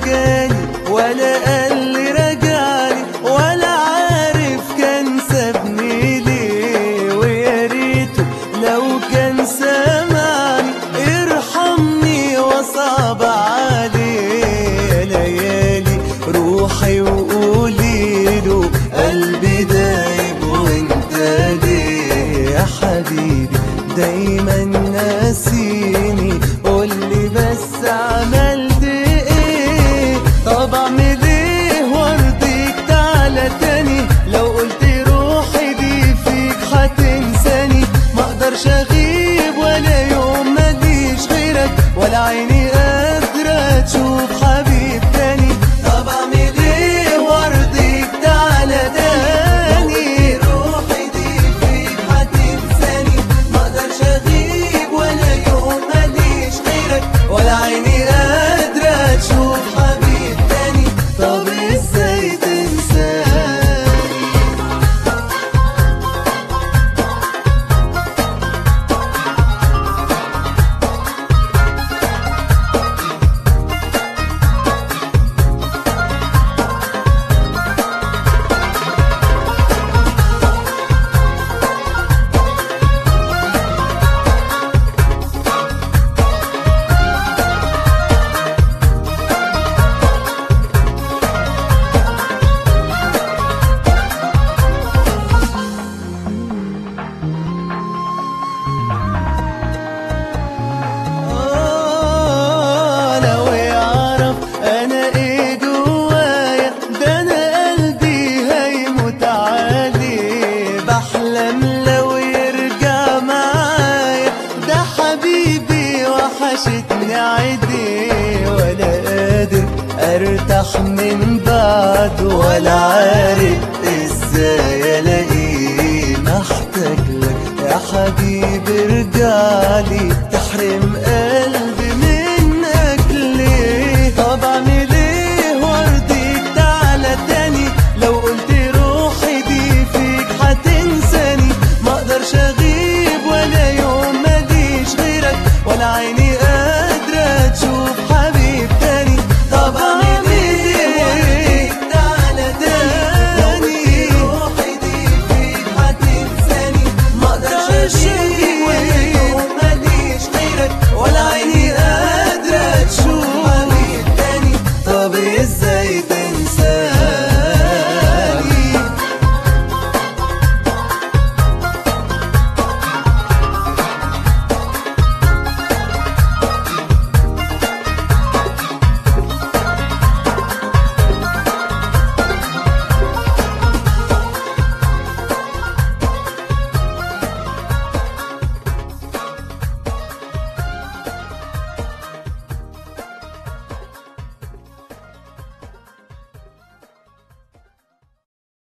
جاني ولا قال لي رجعني ولا عارف كان سابني ليه ويا ريته لو كان سامعني ارحمني وصعب عليه يا ليالي روحي وقولي له قلبي دايب وانت ليه يا حبيبي دايما ناسيني قولي بس عملت ايه طب اعمل ايه وارضيك تعالى تاني لو قلت روحي دي فيك هتنساني ما اقدرش اغيب ولا يوم ماليش غيرك ولا عيني قادرة تشوف حبيب تاني طب اعمل ايه وارضيك تعالى تاني روحي دي فيك هتنساني ما اقدرش اغيب ولا يوم ماليش غيرك ولا عيني قادرة تشوف حبيب تاني طب ازاي تنساني آه، لو يعرف انا ايه جوايا ده انا قلبي هيموت عليه بحلم لو يرجع معايا ده حبيبي وحشتني عيديه ولا قادر ارتاح من بعده ولا عارف ازاي الاقيه محتاج لك يا حبيبي ارجعلي تحرم قلبي منك ليه طب اعمل ايه وارضيك تعالى تاني لو قلت روحي دي فيك هتنساني ما اقدرش اغيب ولا يوم ماليش غيرك ولا عيني قادرة تشوف حبيب تاني طب اعمل ايه تعالى تاني روحي دي فيك هتنساني ما اقدرش اغيب ولا يوم ماليش غيرك ولا